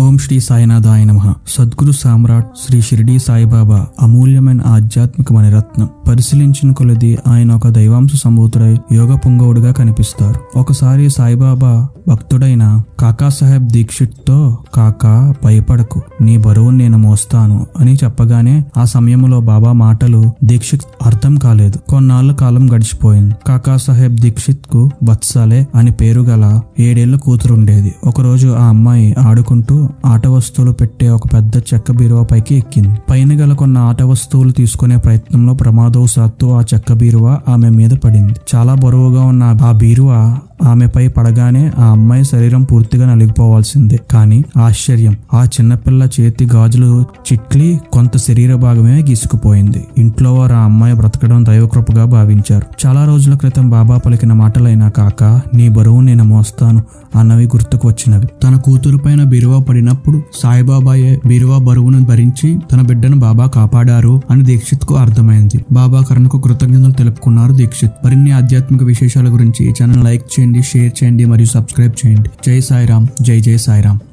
ఓం శ్రీ సాయినాథాయ నమ సద్గురు సామ్రాట్ శ్రీ షిరిడి సాయిబాబా అమూల్యమైన ఆధ్యాత్మికమైన రత్నం పరిశీలించిన కొలది ఆయన ఒక దైవాంశ సంభూతుడై యోగ పుంగవుడుగా కనిపిస్తారు ఒకసారి సాయిబాబా భక్తుడైన కాకా సాహెబ్ దీక్షిత్ తో కాకా భయపడకు నీ బరువు నేను మోస్తాను అని చెప్పగానే ఆ సమయంలో బాబా మాటలు దీక్షిత్ అర్థం కాలేదు కొన్నాళ్ళు కాలం గడిచిపోయింది కాకా సాహెబ్ దీక్షిత్ కు బత్సాలే అని పేరు గల ఏడేళ్ల కూతురుండేది ఒకరోజు ఆ అమ్మాయి ఆడుకుంటూ ఆట వస్తువులు పెట్టే ఒక పెద్ద చెక్క బీరువా పైకి ఎక్కింది పైన గల కొన్ని ఆట వస్తువులు తీసుకునే ప్రయత్నంలో ప్రమాదవశాత్తు ఆ చెక్క బీరువా ఆమె మీద పడింది చాలా బరువుగా ఉన్న ఆ బీరువా ఆమెపై పడగానే ఆ అమ్మాయి శరీరం పూర్తిగా నలిగిపోవాల్సిందే కానీ ఆశ్చర్యం ఆ చిన్నపిల్ల చేతి గాజులు చిట్లి కొంత శరీర భాగమే గీసుకుపోయింది ఇంట్లో వారు ఆ అమ్మాయి బ్రతకడం దైవకృపగా భావించారు చాలా రోజుల క్రితం బాబా పలికిన మాటలైన కాక నీ బరువు నేను మోస్తాను అన్నవి గుర్తుకు వచ్చినవి తన కూతురు పైన బీరువా పడినప్పుడు సాయిబాబాయే బీరువా బరువును భరించి తన బిడ్డను బాబా కాపాడారు అని దీక్షిత్ కు అర్థమైంది బాబా కరుణకు కృతజ్ఞతలు తెలుపుకున్నారు దీక్షిత్ మరిన్ని ఆధ్యాత్మిక విశేషాల గురించి ఈ ఛానల్ లైక్ చేయండి షేర్ చేయండి మరియు సబ్స్క్రైబ్ చేయండి జై సాయిరామ్ జై జై సాయిరామ్